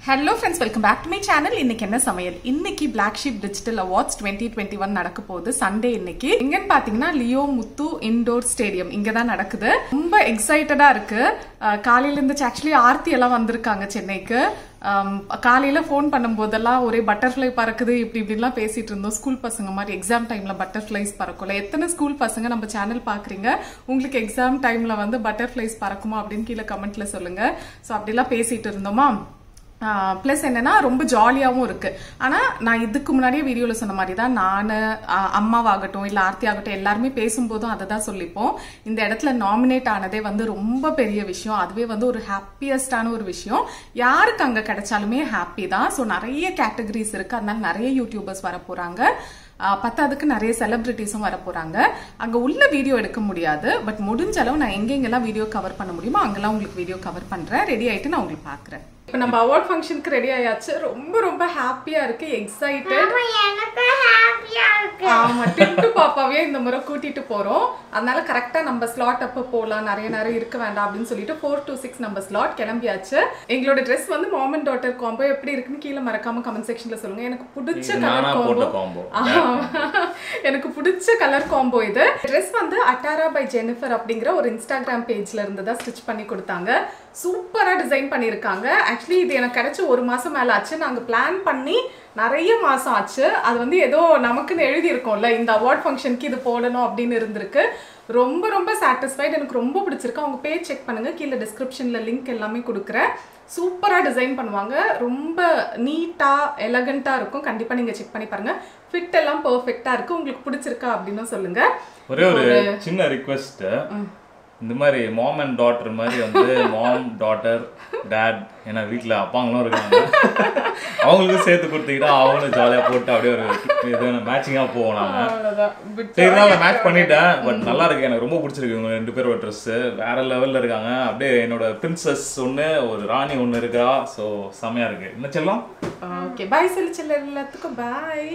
Hello friends welcome back to my channel இன்னைக்கு என்ன சமையல் இன்னைக்கு Black Sheep digital awards twenty twenty one நடக்க போகுது சண்டே இன்னைக்கு எங்கன்னு பாத்தீங்கன்னா லியோ முத்து இண்டோர் ஸ்டேடியம் இங்க தான் நடக்குது ரொம்ப எக்ஸைட்டடா இருக்கு அஹ் காலையில இருந்து ஆக்சுவலி ஆர்த்தி எல்லாம் வந்திருக்காங்க சென்னைக்கு ஆம், காலையில ஃபோன் பண்ணும்போதெல்லாம் ஒரே பட்டர்ஃப்ளை பறக்குது இப்படி இப்படிலாம் பேசிட்டு இருந்தோம் ஸ்கூல் பசங்க மாதிரி எக்ஸாம் டைம்ல பட்டர்ஃப்ளைஸ் பறக்கும்ல எத்தனை ஸ்கூல் பசங்க நம்ம சேனல் பாக்குறீங்க உங்களுக்கு எக்ஸாம் டைம்ல வந்து பட்டர்ஃப்ளைஸ் பறக்குமா அப்படின்னு கீழே கமெண்ட்ல சொல்லுங்க ஸோ அப்படிலாம் பேசிட்டு இருந்தோமா ப்ளஸ் என்னன்னா ரொம்ப ஜாலியாகவும் இருக்கு ஆனா நான் இதுக்கு முன்னாடியே வீடியோல சொன்ன மாதிரி தான் நான் அம்மாவாகட்டும் இல்ல ஆர்த்தி ஆகட்டும் எல்லாருமே பேசும்போதும் அதை தான் சொல்லிப்போம் இந்த இடத்துல நாமினேட் ஆனதே வந்து ரொம்ப பெரிய விஷயம் அதுவே வந்து ஒரு ஹாப்பியஸ்டான ஒரு விஷயம் யாருக்கு அங்க கிடைச்சாலுமே ஹாப்பி தான் ஸோ நிறைய கேட்டகரிஸ் இருக்கு அதனால நிறைய யூடியூபர்ஸ் வர போறாங்க ஆஹ் பத்தாவதுக்கு நிறைய செலிபிரிட்டிஸும் வர போறாங்க அங்க உள்ள வீடியோ எடுக்க முடியாது பட் முடிஞ்ச அளவு நான் எங்கெங்கெல்லாம் வீடியோ கவர் பண்ண முடியுமோ அங்கெல்லாம் உங்களுக்கு வீடியோ கவர் பண்றேன் ரெடி ஆயிட்டு நான் உங்களுக்கு பாக்குறேன் இப்போ நம்ம அவார்ட் ஃபங்க்ஷனுக்கு ரெடி ஆயாச்சு ரொம்ப ரொம்ப ஹாப்பியா இருக்கு எக்ஸைட்டட் ஆமா, எனக்கு ஹாப்பியா இருக்கு ஆமா டிட்டு பாப்பாவே இந்த முறை கூட்டிட்டு போறோம் அதனால கரெக்டா நம்ம ஸ்லாட் அப்ப போலாம் நிறைய நேரம் இருக்க வேண்டாம் அப்படின்னு சொல்லிட்டு ஃபோர் to சிக்ஸ் நம்ம ஸ்லாட் கிளம்பியாச்சு எங்களோட ட்ரெஸ் வந்து மாம் அண்ட் டாட்டர் காம்போ எப்படி இருக்குன்னு கீழே மறக்காம கமெண்ட் செக்ஷன்ல சொல்லுங்க எனக்கு பிடிச்ச இது கலர் நானா போட்ட காம்போ combo. எனக்கு பிடிச்ச கலர் காம்போ இது ட்ரெஸ் வந்து அட்டாரா பை ஜெனிஃபர் அப்படிங்கிற ஒரு இன்ஸ்டாகிராம் பேஜ்ல இருந்து தான் ஸ்டிச் பண்ணி கொடுத்தாங்க சூப்பரா டிசைன் பண்ணியிருக்காங்க ஆக்சுவலி இது எனக்கு கிடைச்ச ஒரு மாசம் மேல ஆச்சு நாங்க பிளான் பண்ணி நிறைய மாசம் ஆச்சு அது வந்து ஏதோ நமக்குன்னு எழுதி இருக்கோம்ல இந்த அவார்ட் ஃபங்க்ஷனுக்கு இது போடணும் அப்படின்னு இருந்திருக்கு ரொம்ப ரொம்ப சாட்டிஸ்ஃபைட் எனக்கு ரொம்ப பிடிச்சிருக்கு அவங்க பேஜ் செக் பண்ணுங்க கீழே டிஸ்கிரிப்ஷன்ல லிங்க் எல்லாமே கொடுக்குறேன் சூப்பரா டிசைன் பண்ணுவாங்க ரொம்ப நீட்டா எலகண்டா இருக்கும் கண்டிப்பா நீங்க செக் பண்ணி பாருங்க ஃபிட் எல்லாம் பெர்ஃபெக்ட்டா இருக்கு உங்களுக்கு பிடிச்சிருக்கா அப்படின்னு சொல்லுங்க ஒரே ஒரு சின்ன ரிக்வெஸ்ட் இந்த மாதிரி மாம் அண்ட் டாட்டர் மாதிரி வந்து மாம் டாட்டர் டேட் ஏன்னா வீட்டில் அப்பாங்களும் இருக்காங்க அவங்களுக்கும் சேர்த்து கொடுத்தீங்கன்னா அவங்களும் ஜாலியாக போட்டு அப்படியே ஒரு இது மேட்சிங்காக போவோம் நாங்க அவ்வளவுதான் But சரி நான் மேட்ச் பண்ணிட்டேன் பட் நல்லா இருக்கு எனக்கு ரொம்ப பிடிச்சிருக்கு இவங்க ரெண்டு பேரோட ட்ரெஸ் வேற லெவல்ல இருக்காங்க அப்படியே என்னோட பிரின்சஸ் ஒன்று ஒரு ராணி ஒன்று இருக்கா ஸோ செமையா இருக்கு என்ன செல்லம் ஓகே பாய் சொல்லி செல்ல எல்லாத்துக்கும் பாய்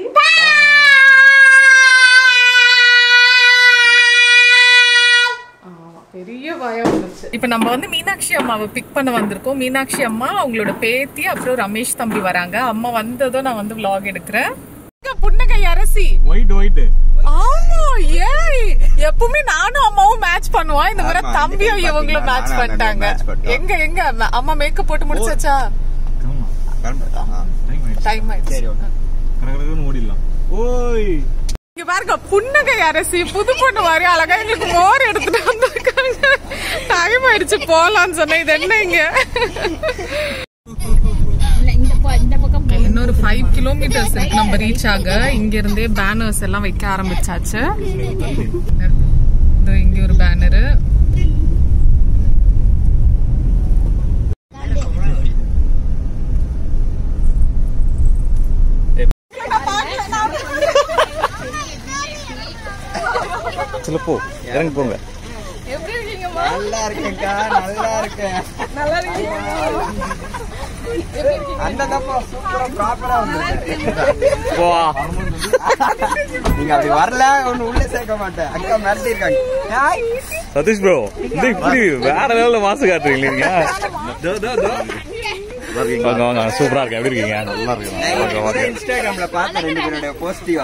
பெரிய பயம் வந்துச்சு இப்ப நம்ம வந்து மீனாட்சி அம்மாவை பிக் பண்ண வந்திருக்கோம் மீனாட்சி அம்மா அவங்களோட பேத்தி அப்புறம் ரமேஷ் தம்பி வராங்க அம்மா வந்ததும் நான் வந்து vlog எடுக்கிறேன் இங்க புன்னகை அரசி ஒயிட் ஒயிட் ஆமா ஏய் எப்பவுமே நானும் அம்மாவும் மேட்ச் பண்ணுவோம் இந்த முறை தம்பியும் இவங்களும் மேட்ச் பண்ணிட்டாங்க எங்க எங்க அம்மா- அம்மா மேக்கப் போட்டு முடிச்சாச்சா டைம் ஆயிடுச்சு கனகனு ஓடிடலாம் ஓய் இங்க பாருங்க புன்னகை அரசி புது பொண்ணு மாதிரி அழகா எங்களுக்கு மோர் எடுத்துட்டு வந்திருக்காங்க டைம் ஆயிடுச்சு போலாம்னு சொன்னேன் இது என்ன இங்க இன்னொரு ஃபைவ் கிலோமீட்டர்ஸ் இருக்கு நம்ம ரீச் ஆக இங்க இருந்தே பேனர்ஸ் எல்லாம் வைக்க ஆரம்பிச்சாச்சு இதோ இங்க ஒரு பேனரு சில போ இறங்கி போங்க எப்படி இருக்கீங்கம்மா நல்லா இருக்கேன்க்கா நல்லா இருக்கேன் நல்லா இருக்கீங்க அந்த தப்பா சூப்பரா ப்ராப்பரா வந்துருக்கு போ நீங்க அப்படி வரல ஒண்ணு உள்ள சேர்க்க மாட்டேன் அக்கா மிரட்டி இருக்காங்க ஹாய் சதீஷ் ப்ரோ இந்த இப்படி வேற லெவல்ல மாசு காட்டுறீங்க நீங்க வாங்க வாங்க சூப்பரா இருக்கேன் எப்படி இருக்கீங்க நல்லா இருக்கேன் இன்ஸ்டாகிராம்ல பார்த்தேன் ரெண்டு பேருடைய போஸ்டிவா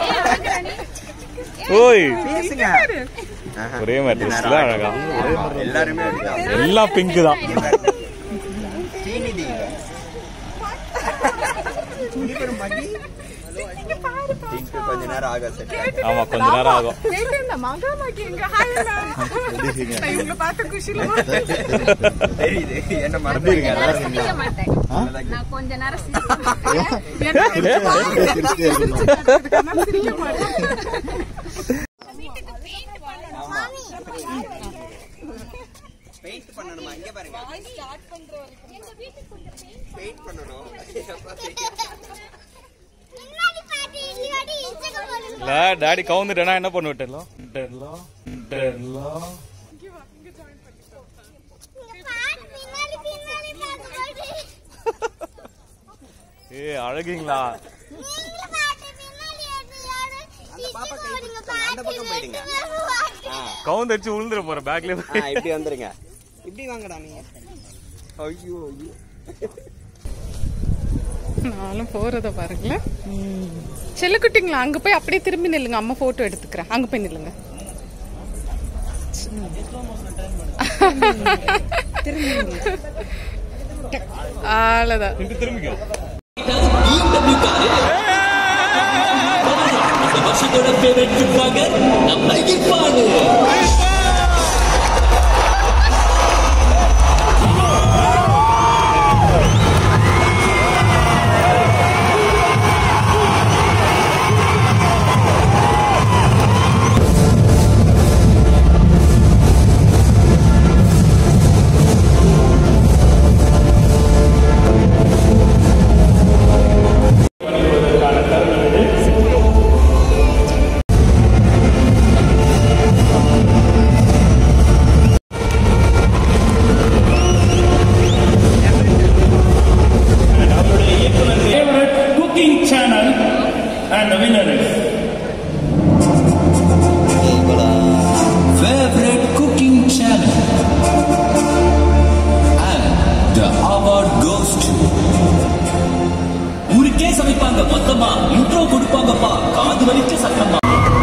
ஓய் பேசுங்க ஒரே மாதிரி dress தான் அழகா எல்லாருமே அப்படிதான். எல்லாம் பிங்க் தான் ஸ்ரீநிதி இங்க பேரு மகி Pink கொஞ்ச நேரம் ஆக செட் ஆமா கொஞ்ச நேரம் ஆகும் கேட்டேன் மகாமாக்கி எங்க ஹாய் நான் இவங்களை பார்த்த குஷில தெரியுது என்ன மறந்துருங்க நான் கொஞ்ச நேரம் சிரிக்க மாட்டேன் பெயிண்ட் பண்ணணுமா இங்க பாருங்க பெயிண்ட் பண்ணணும் இல்ல டாடி கவுந்துட்டேனா என்ன பண்ண விட்டலாம் விட்டலாம் விட்டலாம் ஏ அழகுங்களா அந்த பாப்பா கை பிடிச்சிட்டாங்க. அந்த பக்கம் போயிடுங்க கவுந்து அடிச்சு விழுந்துட போற பேக்ல ஆ, இப்படி வந்துருங்க இப்படி வாங்கடா நீங்க ஐயோ ஐயோ நானும் போறத பாருங்களேன் செல்லக்குட்டிங்களா அங்க போய் அப்படியே திரும்பி நில்லுங்க அம்மா போட்டோ எடுத்துக்கிறேன் அங்க போய் நில்லுங்க அவ்வளவுதான் திரும்பிக்கோ வருஷத்தோட ஃபேவரட் இருப்பாங்க நம்ம இருப்பாங்க favorite cooking channel and the winner is favorite cooking channel and the award goes to ஊருக்கே சமைப்பாங்க மொத்தமா இன்ட்ரோ கொடுப்பாங்கப்பா காது வலிச்ச சத்தமா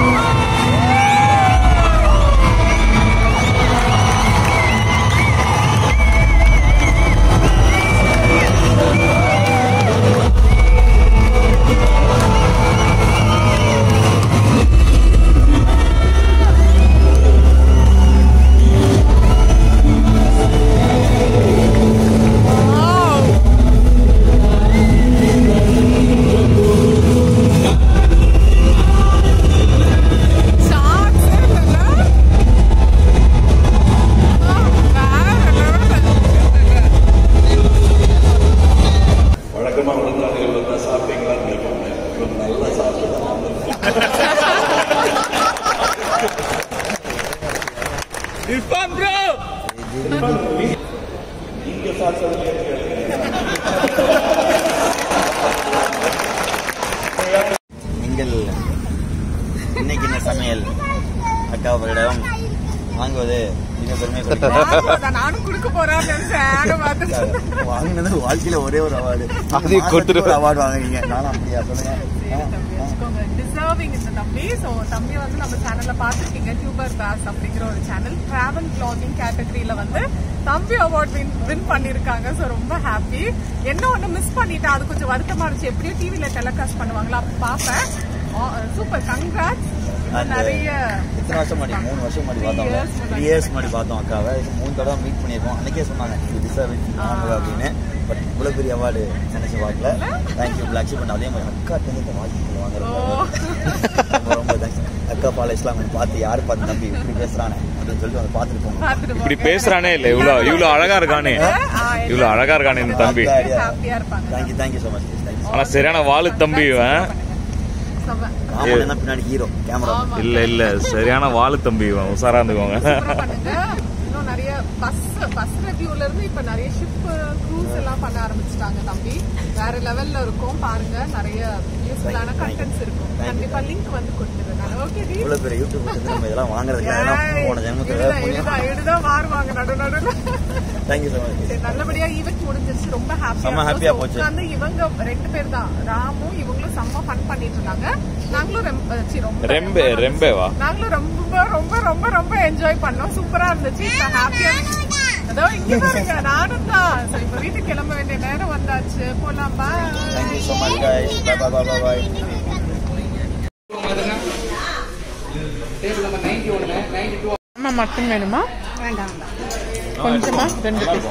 வழக்கமாக விருந்தாளிகள் வந்தால் சாப்பிட்டீங்களான்னு கேட்பாங்க இவங்க நல்லா சாப்பிட்டு இங்கே சாப்பிட்டு நீங்கள் இன்னைக்கு இந்த சமையல் அக்காவரிடம் வாங்குவது மிக பெருமைப்படுகிறேன் நானும் கொடுக்க போறேன் வாங்கினது வாழ்க்கையில ஒரே ஒரு அவார்டு அதையும் கொடுத்துட்டு ஒரு அவார்டு வாங்குறீங்க நானும் அப்படியா சொல்லுங்க ஆ, ஆ. டிசர்விங் இந்த தம்பி ஸோ தம்பி வந்து நம்ம சேனல்ல பார்த்துருக்கீங்க டியூபர் தாஸ் அப்படிங்கிற ஒரு சேனல் டிராவல் பிளாகிங் கேட்டகரியில வந்து தம்பி அவார்ட் வின் வின் பண்ணிருக்காங்க ஸோ ரொம்ப ஹாப்பி என்ன ஒண்ணு மிஸ் பண்ணிட்டேன் அது கொஞ்சம் வருத்தமா இருந்துச்சு எப்படியும் டிவில டெலிகாஸ்ட் பண்ணுவாங்களா அப்ப பார்ப்பேன் சூப்பர் கங்க்ராட்ஸ் அந்த நிறைய எத்தனை வருஷம் முன்னாடி மூணு வருஷம் முன்னாடி Three பார்த்தோம் years முன்னாடி. த்ரீ இயர்ஸ் முன்னாடி பார்த்தோம் அக்காவை இது மூணு தடவை மீட் பண்ணியிருக்கோம் அன்னைக்கே சொன்னாங்க இது டிசர்வ் வாங்குவ அப்படின்னு பட் இவ்வளோ பெரிய அவார்டு நினைச்சு பார்க்கல தேங்க்யூ பிளாக் ஷிப் பண்ண அதே மாதிரி அக்கா இந்த வாழ்க்கையில் வாங்குறோம் ரொம்ப ரொம்ப தேங்க்ஸ் அக்கா பால இஸ்லாம் பார்த்து யார் பார்த்து தம்பி இப்படி பேசுறானே அப்படின்னு சொல்லிட்டு வந்து பார்த்துட்டு போங்க பார்த்துட்டு இப்படி பேசுறானே இல்ல இவ்வளவு இவ்வளவு அழகா இருக்கானே இவ்வளவு அழகா இருக்கானே இந்த தம்பி ஹாப்பியா இருப்பாங்க thank you thank you so much thank you ஆனா சரியான வாழு தம்பி இவன் ராமன் என்ன பின்னாடி ஹீரோ கேமரா இல்ல இல்ல சரியான வாழு தம்பி இவன் உசாரா இருந்துக்கோங்க சூப்பரா பண்ணுங்க இன்னும் நிறைய பஸ் பஸ் ரிவ்யூல இருந்து இப்ப நிறைய ஷிப் க்ரூஸ் எல்லாம் பண்ண ஆரம்பிச்சிட்டாங்க தம்பி வேற லெவல்ல இருக்கும் பாருங்க நிறைய யூஸ்ஃபுல்லான Thank you, thank you. Contents இருக்கும் Thank you. கண்டிப்பா லிங்க் வந்து கொடுத்துருங்க ஓகே டி இவ்வளோ பெரிய யூடியூப் வந்து நம்ம இதெல்லாம் வாங்குறதுக்காக போன ஜென்மத்தில் இதுதான் இதுதான் இதுதான் மாறுவாங்க நடு நடுல தேங்க்யூ ஸோ மச் சரி, நல்லபடியா ஈவென்ட் முடிஞ்சிருச்சு ரொம்ப ஹாப்பியா செம்ம happy ஆ போச்சு. உட்கார்ந்து இவங்க ரெண்டு பேர் தான் ராமும் இவங்களும் செம்ம ஃபன் பண்ணிட்டு இருந்தாங்க நாங்களும் ரொம்ப சி, ரொம்ப ரெம்பே ரெம்பேவா நாங்களும் ரொம்ப ரொம்ப ரொம்ப ரொம்ப என்ஜாய் பண்ணோம் சூப்பரா இருந்துச்சு இப்ப ஹாப்பியா அதோ இங்க பாருங்க நானும் தான் So, இப்ப வீட்டுக்கு கிளம்ப வேண்டிய நேரம் வந்தாச்சு போலாம் பா thank you so much guys bye bye bye bye bye அம்மா மட்டும் வேணுமா கொஞ்சமா ரெண்டு piece.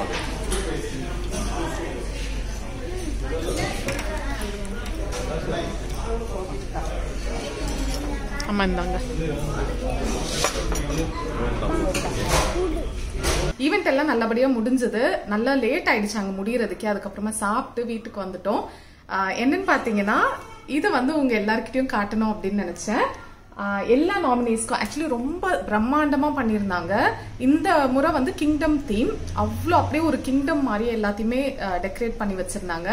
ஆமா இந்தாங்க ஈவெண்ட் எல்லாம் நல்லபடியா முடிஞ்சது நல்லா லேட் ஆயிடுச்சு அங்க முடியறதுக்கே அதுக்கப்புறமா சாப்பிட்டு வீட்டுக்கு வந்துட்டோம் ஆஹ் என்னன்னு பாத்தீங்கன்னா இது வந்து உங்க எல்லார்கிட்டயும் காட்டணும் அப்படின்னு நினைச்சேன் ஆஹ் எல்லா நாமினேஸ்க்கும் ஆக்சுவலி ரொம்ப பிரம்மாண்டமா பண்ணியிருந்தாங்க இந்த முறை வந்து கிங்டம் தீம் அவ்வளோ அப்படியே ஒரு கிங்டம் மாதிரி எல்லாத்தையுமே டெக்கரேட் பண்ணி வச்சிருந்தாங்க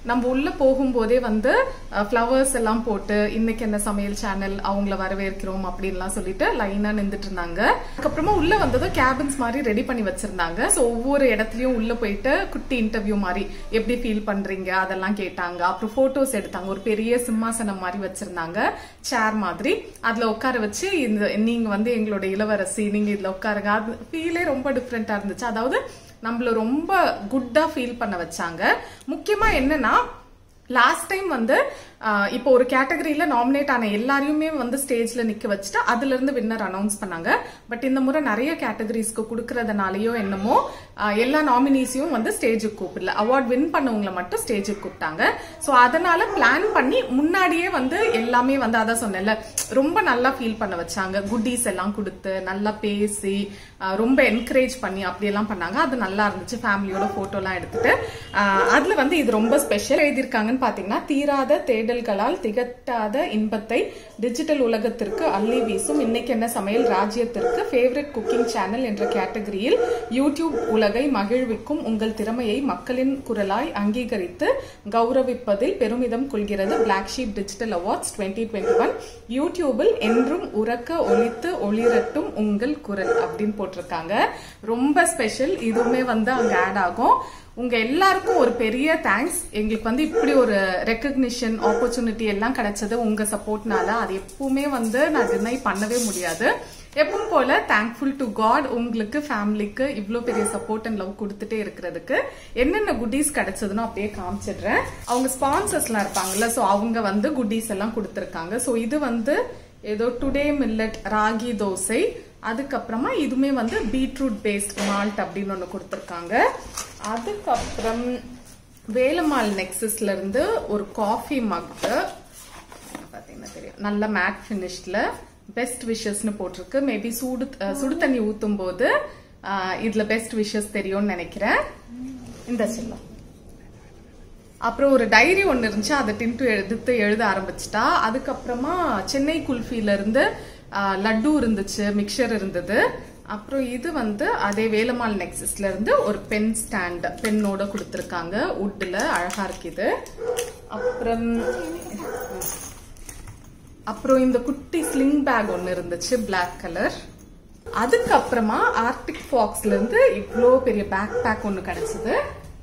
நம்ம உள்ள போகும்போதே வந்து ஃப்ளவர்ஸ் எல்லாம் போட்டு இன்னைக்கு என்ன சமையல் சேனல் அவங்கள வரவேற்கிறோம் அப்படின்லாம் சொல்லிட்டு லைனா நின்றுட்டு இருந்தாங்க அதுக்கப்புறமா உள்ள வந்ததும் கேபின்ஸ் மாதிரி ரெடி பண்ணி வச்சிருந்தாங்க ஸோ ஒவ்வொரு இடத்துலயும் உள்ள போயிட்டு குட்டி இன்டர்வியூ மாதிரி எப்படி ஃபீல் பண்றீங்க அதெல்லாம் கேட்டாங்க அப்புறம் போட்டோஸ் எடுத்தாங்க ஒரு பெரிய சிம்மாசனம் மாதிரி வச்சிருந்தாங்க சேர் மாதிரி அதுல உட்கார வச்சு இந்த நீங்க வந்து எங்களோட இளவரசி நீங்க இதுல உட்காருங்க அது ஃபீலே ரொம்ப டிஃப்ரெண்டா இருந்துச்சு அதாவது நம்மள ரொம்ப குட்டா ஃபீல் பண்ண வச்சாங்க முக்கியமா என்னன்னா லாஸ்ட் டைம் வந்து ஆஹ், இப்போ ஒரு கேட்டகரியில நாமினேட் ஆன எல்லாரையுமே வந்து ஸ்டேஜ்ல நிக்க வச்சுட்டு அதுல இருந்து வின்னர் அனௌன்ஸ் பண்ணாங்க பட் இந்த முறை நிறைய கேட்டகரிஸ்க்கு கொடுக்கறதுனாலயோ என்னமோ ஆஹ், எல்லா நாமினிஸையும் வந்து ஸ்டேஜுக்கு கூப்பிடல அவார்ட் வின் பண்ணவங்கள மட்டும் ஸ்டேஜுக்கு கூப்பிட்டாங்க சோ அதனால பிளான் பண்ணி முன்னாடியே வந்து எல்லாமே வந்து அதான் சொன்னேன்ல ரொம்ப நல்லா ஃபீல் பண்ண வச்சாங்க குட்டீஸ் எல்லாம் கொடுத்து நல்லா பேசி ஆஹ், ரொம்ப என்கரேஜ் பண்ணி அப்படியெல்லாம் பண்ணாங்க அது நல்லா இருந்துச்சு ஃபேமிலியோட போட்டோ எல்லாம் எடுத்துட்டு ஆஹ், அதுல வந்து இது ரொம்ப ஸ்பெஷல் எழுதியிருக்காங்கன்னு பாத்தீங்கன்னா தீராத தேடல்களால் திகட்டாத இன்பத்தை டிஜிட்டல் உலகத்திற்கு அள்ளி வீசும் இன்னைக்கு என்ன சமையல் ராஜ்யத்திற்கு ஃபேவரட் குக்கிங் சேனல் என்ற கேட்டகரியில் யூடியூப் உலகை மகிழ்விக்கும் உங்கள் திறமையை மக்களின் குரலாய் அங்கீகரித்து கௌரவிப்பதில் பெருமிதம் கொள்கிறது Black Sheep digital awards twenty twenty one யூடியூபில் என்றும் உறக்க ஒலித்து ஒளிரட்டும் உங்கள் குரல் அப்படின்னு போட்டிருக்காங்க ரொம்ப ஸ்பெஷல் இதுவுமே வந்து அங்க ஆட் ஆகும் உங்க எல்லாருக்கும் ஒரு பெரிய தேங்க்ஸ் எங்களுக்கு வந்து இப்படி ஒரு ரெக்கக்னிஷன் ஆப்பர்ச்சுனிட்டி எல்லாம் கிடைச்சது உங்க சப்போர்ட்னால அது எப்பவுமே வந்து நான் டினை பண்ணவே முடியாது எப்பவும் போல தேங்க்ஃபுல் டு காட் உங்களுக்கு ஃபேமிலிக்கு இவ்ளோ பெரிய சப்போர்ட் அண்ட் லவ் கொடுத்துட்டே இருக்கிறதுக்கு என்னென்ன குட்டீஸ் கிடைச்சதுன்னு அப்படியே காமிச்சிடுறேன் அவங்க ஸ்பான்சர்ஸ்லாம் இருப்பாங்கல்ல ஸோ அவங்க வந்து குட்டீஸ் எல்லாம் கொடுத்துருக்காங்க ஸோ இது வந்து ஏதோ டுடே மில்லட் ராகி தோசை அதுக்கப்புறமா இதுவுமே வந்து பீட்ரூட் பேஸ்ட் மால்ட் அப்படின்னு ஒன்று கொடுத்துருக்காங்க அதுக்கப்புறம் வேலம்மாள் நெக்ஸஸ்ல இருந்து ஒரு காஃபி மக்கு பாத்தீங்கன்னா தெரியும் நல்ல மேட் ஃபினிஷ்ல பெஸ்ட் விஷஸ்னு போட்டிருக்கு மேபி சூடு அஹ், சுடு தண்ணி ஊத்தும் போது அஹ், இதுல பெஸ்ட் விஷஸ் தெரியும்னு நினைக்கிறேன் இந்த செல்லம் அப்புறம் ஒரு டைரி ஒன்று இருந்துச்சு அதை டின்ட்டு எடுத்து எழுத ஆரம்பிச்சிட்டா அதுக்கப்புறமா சென்னை குல்ஃபில இருந்து ஆஹ், லட்டு இருந்துச்சு மிக்சர் இருந்தது அப்புறம் இது வந்து அதே வேலம்மாள் நெக்ஸஸ்ல இருந்து ஒரு பென் ஸ்டாண்ட் பென்னோட கொடுத்துருக்காங்க உட்ல அழகா இருக்கு இது அப்புறம் அப்புறம் இந்த குட்டி ஸ்லிங் பேக் ஒன்னு இருந்துச்சு Black கலர் அதுக்கப்புறமா ஆர்டிக் ஃபாக்ஸ்ல இருந்து இவ்ளோ பெரிய பேக் பேக் ஒன்னு கிடைச்சது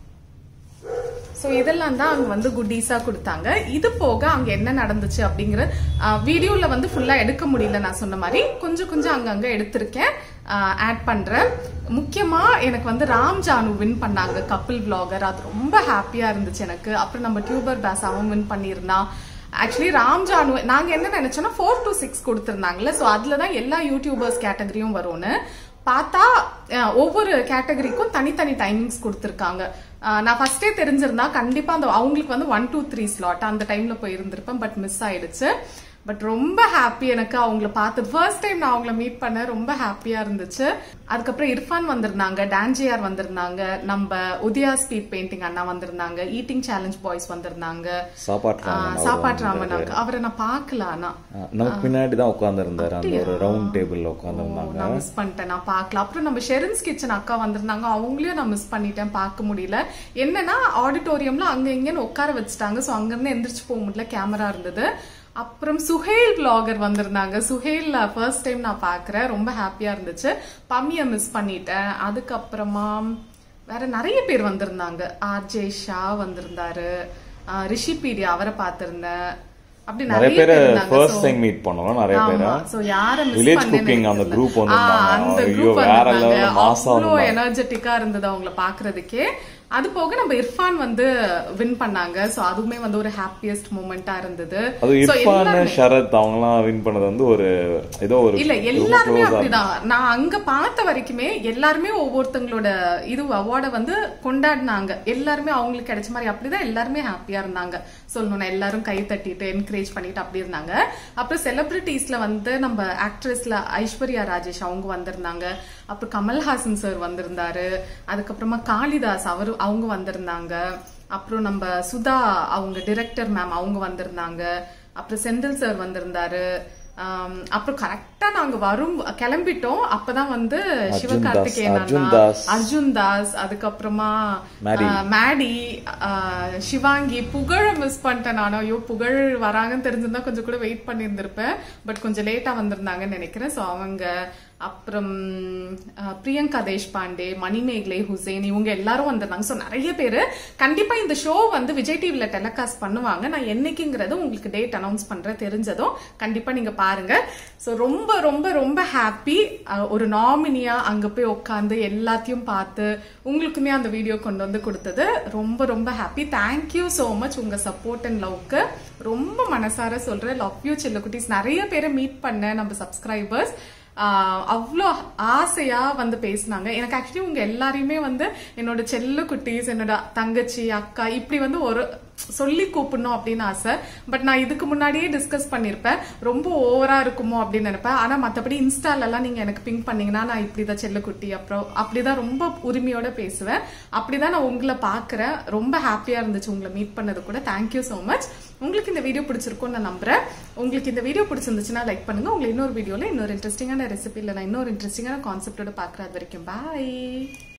சோ இதெல்லாம் தான் அங்க வந்து குட்டீஸா கொடுத்தாங்க இது போக அங்க என்ன நடந்துச்சு அப்படிங்கிற வீடியோல வந்து ஃபுல்லா எடுக்க முடியல நான் சொன்ன மாதிரி கொஞ்சம் கொஞ்சம் அங்கங்க எடுத்திருக்கேன் ஆட் பண்றேன் முக்கியமா எனக்கு வந்து ராம் ஜானு வின் பண்ணாங்க கப்பிள் vlogger அது ரொம்ப ஹாப்பியா இருந்துச்சு எனக்கு அப்புறம் நம்ம டியூபர் பேஸ் அவன் வின் பண்ணியிருந்தான் ஆக்சுவலி ராம் ஜானு நாங்க என்ன நினைச்சோம்னா ஃபோர் டு சிக்ஸ் கொடுத்துருந்தாங்கல்ல ஸோ அதுல தான் எல்லா யூடியூபர்ஸ் கேட்டகரியும் வரும்னு பார்த்தா அஹ், ஒவ்வொரு கேட்டகரிக்கும் தனித்தனி டைமிங்ஸ் கொடுத்துருக்காங்க அஹ், நான் ஃபர்ஸ்டே தெரிஞ்சிருந்தா கண்டிப்பா அந்த அவங்களுக்கு வந்து ஒன் டூ த்ரீ ஸ்லாட் அந்த டைம்ல போய் இருந்திருப்பேன் பட் மிஸ் ஆயிடுச்சு பட் ரொம்ப ஹாப்பி எனக்கு அவங்கள பார்த்து ஃபர்ஸ்ட் டைம் நான் அவங்கள மீட் பண்ண ரொம்ப ஹாப்பியா இருந்துச்சு அதுக்கப்புறம் இர்ஃபான் வந்திருந்தாங்க டான்ஜிஆர் வந்திருந்தாங்க நம்ம உதயா ஸ்பீட் பெயிண்டிங் அண்ணா வந்திருந்தாங்க ஈட்டிங் சேலஞ்ச் பாய்ஸ் வந்திருந்தாங்க சாப்பாட்டு ராமன் ஆஹ் அவர் சாப்பாட்டு ராமன் வந்திருந்தாரு. uncle. அவரை நான் பார்க்கல ஆனா ஆ, நமக்கு பின்னாடி தான் உட்கார்ந்து அந்த ஒரு ரவுண்ட் டேபிள்ல உட்கார்ந்து நான் மிஸ் பண்ணிட்டேன் நான் பார்க்கல அப்புறம் நம்ம ஷெரன்ஸ் கிச்சன் அக்கா வந்திருந்தாங்க அவங்களையும் நான் மிஸ் பண்ணிட்டேன் பார்க்க முடியல என்னன்னா ஆடிட்டோரியம்ல அங்க இங்கன்னு உட்கார வச்சுட்டாங்க சோ அங்க இருந்து எந்திரிச்சு போக முடியல கேமரா இருந்தது அப்புறம் சுஹேல் vlogger வந்திருந்தாங்க சுஹேல் ஃபர்ஸ்ட் டைம் நான் பார்க்கறேன் ரொம்ப ஹாப்பியா இருந்துச்சு பம்மிய மிஸ் பண்ணிட்டேன் அதுக்கப்புறமா வேற நிறைய பேர் வந்திருந்தாங்க ஆர்ஜே ஷா வந்திருந்தாரு ஆஹ் ரிஷிபீடியா அவரை பார்த்திருந்தேன் அப்படி நிறைய நிறைய பேர் பேர் இருந்தாங்க ஃபர்ஸ்ட் So, டைம் மீட் பண்ணோம் நிறைய பேர் ஆமா. So, யார miss வில்லேஜ் பண்ணேன்னு குக்கிங் எனக்கு அந்த தெரியல. குரூப் ஆ, வந்திருந்தாங்க அந்த ஐயோ group வேற வந்திருந்தாங்க. லெவல் மாசா அவ்வளோ இருந்தாங்க எனர்ஜெட்டிக்கா இருந்தது அவங்கள பாக்குறதுக்கே அது போக நம்ம இர்ஃபான் வந்து வின் பண்ணாங்க சோ அதுவுமே வந்து ஒரு ஹாப்பியஸ்ட் மூமெண்டா இருந்தது அது So, இர்ஃபான் எல்லாருமே- ஷரத் அவங்கலாம் வின் பண்ணது வந்து ஒரு ஏதோ ஒரு இல்ல ரொம்ப எல்லாருமே close ஆ அப்படிதான் நான் அங்க பார்த்த வரைக்குமே எல்லாருமே ஒவ்வொருத்தங்களோட இது அவார்டை வந்து கொண்டாடினாங்க எல்லாருமே அவங்களுக்கு கிடைச்ச மாதிரி அப்படிதான் எல்லாருமே ஹாப்பியா இருந்தாங்க சொல்லணும்னா எல்லாரும் கை தட்டிட்டு என்கரேஜ் பண்ணிட்டு அப்படி இருந்தாங்க அப்புறம் செலிபிரிட்டிஸ்ல வந்து நம்ம ஆக்ட்ரஸ்ல ஐஸ்வர்யா ராஜேஷ் அவங்க வந்திருந்தாங்க அப்புறம் கமல்ஹாசன் சார் வந்திருந்தாரு அதுக்கப்புறமா காளிதாஸ் அவரு அவங்க வந்திருந்தாங்க அப்புறம் நம்ம சுதா அவங்க டிரெக்டர் மேம் அவங்க வந்திருந்தாங்க அப்புறம் செந்தில் சார் வந்திருந்தாரு ஆம், அப்புறம் கரெக்டா நாங்க வரும் கிளம்பிட்டோம் அப்பதான் வந்து அர்ஜுன் சிவகார்த்திகேயன் தாஸ், அர்ஜுன் அண்ணா, தாஸ். அர்ஜுன் தாஸ் அதுக்கப்புறமா மேடி. ஆ, மேடி ஆ, சிவாங்கி புகழ மிஸ் பண்ணிட்டேன் நானும் ஐயோ புகழ் வராங்கன்னு தெரிஞ்சிருந்தா கொஞ்சம் கூட வெயிட் பண்ணியிருந்திருப்பேன் பட் கொஞ்சம் லேட்டா வந்திருந்தாங்கன்னு நினைக்கிறேன் ஸோ அவங்க அப்புறம் ஆ, பிரியங்கா தேஷ்பாண்டே மணிமேகலை ஹுசேன் இவங்க எல்லாரும் வந்திருந்தாங்க ஸோ நிறைய பேர் கண்டிப்பா இந்த ஷோ வந்து விஜய் டிவில டெலிகாஸ்ட் பண்ணுவாங்க நான் என்னைக்குங்கிறது உங்களுக்கு டேட் அனௌன்ஸ் பண்றேன் தெரிஞ்சதும் கண்டிப்பா நீங்க பாருங்க ஸோ ரொம்ப ரொம்ப ரொம்ப ஹாப்பி ஒரு நாமினியா அங்க போய் உட்காந்து எல்லாத்தையும் பார்த்து உங்களுக்குமே அந்த வீடியோ கொண்டு வந்து கொடுத்தது ரொம்ப ரொம்ப ஹாப்பி தேங்க்யூ ஸோ மச் உங்க சப்போர்ட் அண்ட் லவ்க்கு ரொம்ப மனசார சொல்றேன் லவ் யூ செல்லக்குட்டீஸ் நிறைய பேரை மீட் பண்ணேன் நம்ம சப்ஸ்கிரைபர்ஸ் அவ்வளோ ஆசையா வந்து பேசினாங்க எனக்கு ஆக்சுவலி உங்க எல்லாரையுமே வந்து என்னோட செல்ல குட்டீஸ் என்னோட தங்கச்சி அக்கா இப்படி வந்து ஒரு சொல்லி கூப்பிடணும் அப்படின்னு ஆசை பட் நான் இதுக்கு முன்னாடியே டிஸ்கஸ் பண்ணியிருப்பேன் ரொம்ப ஓவரா இருக்குமோ அப்படின்னு நினைப்பேன் ஆனா மத்தபடி இன்ஸ்டால எல்லாம் நீங்க எனக்கு பிங்க் பண்ணீங்கன்னா நான் இப்படிதான் செல்லக்குட்டி அப்புறம் அப்படிதான் ரொம்ப உரிமையோட பேசுவேன் அப்படிதான் நான் உங்களை பாக்குறேன் ரொம்ப ஹாப்பியா இருந்துச்சு உங்களை மீட் பண்ணது கூட தேங்க்யூ so மச் உங்களுக்கு இந்த வீடியோ பிடிச்சிருக்கும்னு நான் நம்புறேன் உங்களுக்கு இந்த வீடியோ பிடிச்சிருந்துச்சுன்னா லைக் பண்ணுங்க உங்களை இன்னொரு வீடியோல இன்னொரு இன்ட்ரெஸ்டிங்கான ரெசிபி இல்லை நான் இன்னொரு இன்ட்ரெஸ்டிங்கான கான்செப்டோட பாக்குறது வரைக்கும் பாய்